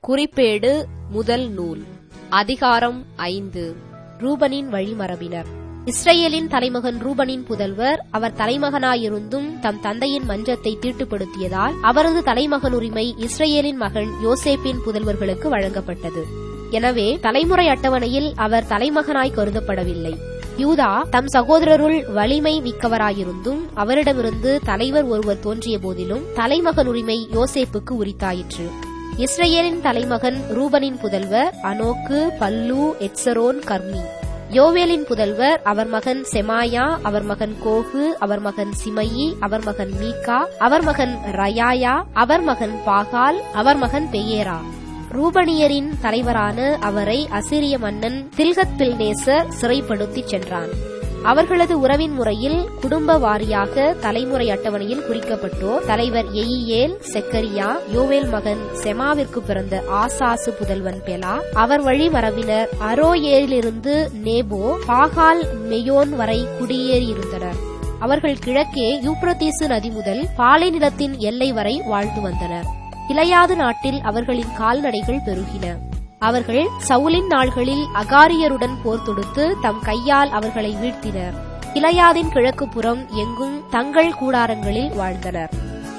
குறிப்பேடு முதல் நூல் அதிகாரம் ஐந்து ரூபனின் வழிமரபினர் இஸ்ரேலின் தலைமகன் ரூபனின் புதல்வர் அவர் தலைமகனாயிருந்தும் தம் தந்தையின் மஞ்சத்தை தீட்டுப்படுத்தியதால் அவரது தலைமகன் உரிமை இஸ்ரேலின் மகன் யோசேப்பின் புதல்வர்களுக்கு வழங்கப்பட்டது எனவே தலைமுறை அட்டவணையில் அவர் தலைமகனாய் கருதப்படவில்லை யூதா தம் சகோதரருள் வலிமை மிக்கவராயிருந்தும் அவரிடமிருந்து தலைவர் ஒருவர் தோன்றிய போதிலும் தலைமகன் உரிமை யோசேப்புக்கு உரித்தாயிற்று இஸ்ரேலின் தலைமகன் ரூபனின் புதல்வர் அனோக்கு பல்லு எட்சரோன் கர்மி யோவேலின் புதல்வர் அவர் மகன் செமாயா அவர் மகன் கோகு அவர் மகன் சிமயி அவர் மகன் மீகா அவர் மகன் ரயாயா அவர் மகன் பாகால் அவர் மகன் பெயேரா ரூபனியரின் தலைவரான அவரை அசிரிய மன்னன் தில்கத் பில்நேசர் சிறைப்படுத்திச் சென்றான் அவர்களது உறவின் முறையில் குடும்ப வாரியாக தலைமுறை அட்டவணையில் குறிக்கப்பட்டோர் தலைவர் எயியேல் செக்கரியா யோவேல் மகன் செமாவிற்கு பிறந்த ஆசாசு புதல்வன் பெலா அவர் வழி மரபினர் அரோயேலிருந்து நேபோ பாகால் மெயோன் வரை குடியேறியிருந்தனர் அவர்கள் கிழக்கே யூப்ரதீசு நதி முதல் பாலை நிலத்தின் எல்லை வரை வாழ்ந்து வந்தனர் கிளையாது நாட்டில் அவர்களின் கால்நடைகள் பெருகின அவர்கள் சவுலின் நாள்களில் அகாரியருடன் போர் தொடுத்து தம் கையால் அவர்களை வீழ்த்தினர் கிளையாதின் கிழக்கு புறம் எங்கும் தங்கள் கூடாரங்களில் வாழ்ந்தனர்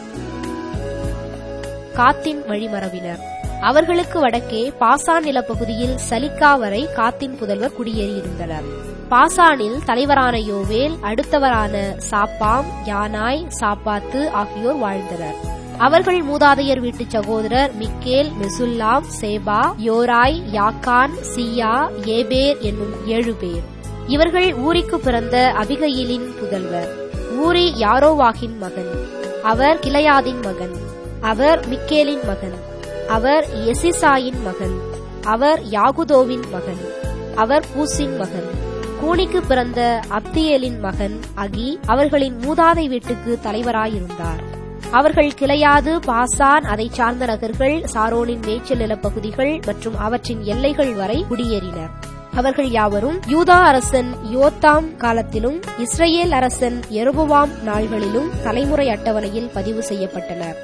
காத்தின் வழிமரபினர் அவர்களுக்கு வடக்கே பாசான் நிலப்பகுதியில் சலிக்கா வரை காத்தின் புதல்வர் குடியேறியிருந்தனர் பாசானில் தலைவரான யோவேல் அடுத்தவரான சாப்பாம் யானாய் சாப்பாத்து ஆகியோர் வாழ்ந்தனர் அவர்கள் மூதாதையர் வீட்டு சகோதரர் Michael Meshullam Sheba Jorai Jacan Zia Eber என்னும் ஏழு பேர் இவர்கள் ஊரிக்கு பிறந்த அபிகையிலின் புதல்வர் ஊரி யாரோவாகின் மகன் அவர் கிளையாதின் மகன் அவர் மிக்கேலின் மகன் அவர் எசிசாயின் மகன் அவர் யாகுதோவின் மகன் அவர் பூசின் மகன் கூனிக்கு பிறந்த அப்தியேலின் மகன் அகி அவர்களின் மூதாதை வீட்டுக்கு தலைவராயிருந்தார் அவர்கள் கிளையாது பாசான் அதை சார்ந்த நகர்கள் சாரோனின் மேய்ச்சல் நிலப்பகுதிகள் மற்றும் அவற்றின் எல்லைகள் வரை குடியேறினர் அவர்கள் யாவரும் யூதா அரசன் யோத்தாம் காலத்திலும் இஸ்ரேல் அரசன் எருபுவாம் நாள்களிலும் தலைமுறை அட்டவணையில் பதிவு செய்யப்பட்டனர்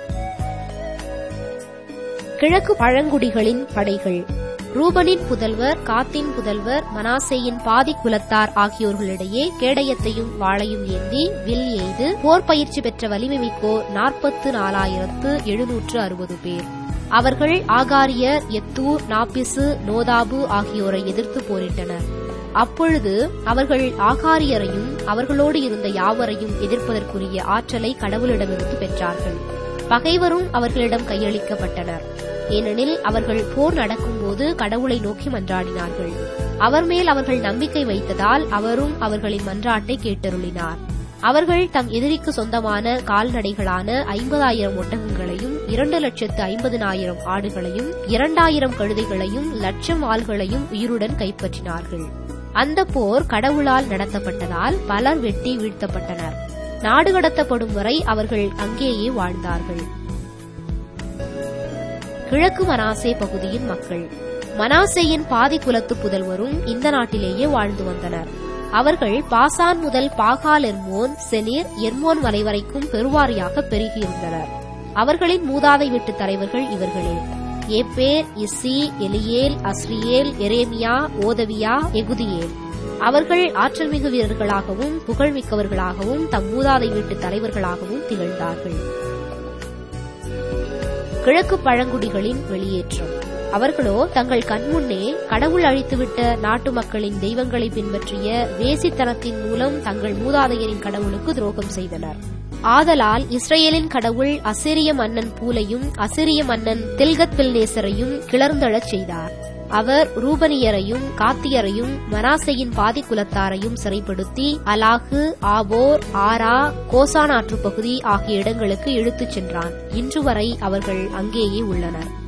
கிழக்கு பழங்குடிகளின் படைகள் ரூபனின் புதல்வர் காத்தின் புதல்வர் மனாசேயின் பாதி குலத்தார் ஆகியோர்களிடையே கேடயத்தையும் வாளையும் ஏந்தி வில் எய்து போர் பயிற்சி பெற்ற வலிமை மிக்கோர் நாற்பத்து நாலாயிரத்து எழுநூற்று அறுபது பேர் அவர்கள் ஆகாரியர் எத்தூர் நாப்பிசு நோதாபு ஆகியோரை எதிர்த்து போரிட்டனர் அப்பொழுது அவர்கள் ஆகாரியரையும் அவர்களோடு இருந்த யாவரையும் எதிர்ப்பதற்குரிய ஆற்றலை கடவுளிடமிருந்து பெற்றார்கள் பகைவரும் அவர்களிடம் கையளிக்கப்பட்டனர் ஏனெனில் அவர்கள் போர் நடக்கும்போது கடவுளை நோக்கி மன்றாடினார்கள் அவர் மேல் அவர்கள் நம்பிக்கை வைத்ததால் அவரும் அவர்களின் மன்றாட்டை கேட்டருளினார் அவர்கள் தம் எதிரிக்கு சொந்தமான கால்நடைகளான ஐம்பதாயிரம் ஒட்டகங்களையும் இரண்டு லட்சத்து ஐம்பதினாயிரம் ஆடுகளையும் இரண்டாயிரம் கழுதைகளையும் லட்சம் ஆள்களையும் உயிருடன் கைப்பற்றினார்கள் அந்த போர் கடவுளால் நடத்தப்பட்டதால் பலர் வெட்டி வீழ்த்தப்பட்டனர் நாடு கடத்தப்படும் வரை அவர்கள் அங்கேயே வாழ்ந்தார்கள் கிழக்கு மனாசே பகுதியின் மக்கள் மனாசேயின் பாதி குலத்து புதல்வரும் இந்த நாட்டிலேயே வாழ்ந்து வந்தனர் அவர்கள் பாசான் முதல் பாகால் எர்மோன் செனிர் எர்மோன் மலை வரைக்கும் பெருவாரியாக பெருகியிருந்தனர் அவர்களின் மூதாதை வீட்டு தலைவர்கள் இவர்களே ஏப்பேர் இஸ்ஸி எலியேல் அஸ்ரியேல் எரேமியா ஓதவியா எகுதியேல் அவர்கள் ஆற்றல் மிகு வீரர்களாகவும் புகழ்மிக்கவர்களாகவும் தம் மூதாதை வீட்டு தலைவர்களாகவும் திகழ்ந்தார்கள் கிழக்கு பழங்குடிகளின் வெளியேற்றம் அவர்களோ தங்கள் கண்முன்னே கடவுள் அழித்துவிட்ட நாட்டு மக்களின் தெய்வங்களை பின்பற்றிய வேசித்தனத்தின் மூலம் தங்கள் மூதாதையரின் கடவுளுக்கு துரோகம் செய்தனர் ஆதலால் இஸ்ரேலின் கடவுள் அசிரிய மன்னன் பூலையும் அசிரிய மன்னன் தில்கத் பில்நேசரையும் கிளர்ந்தழச் செய்தார் அவர் ரூபனியரையும் காத்தியரையும் மனாசையின் பாதி குலத்தாரையும் சிறைப்படுத்தி அலாகு ஆபோர் ஆரா கோசான் ஆற்று பகுதி ஆகிய இடங்களுக்கு இழுத்துச் சென்றான் இன்று வரை அவர்கள் அங்கேயே உள்ளனர்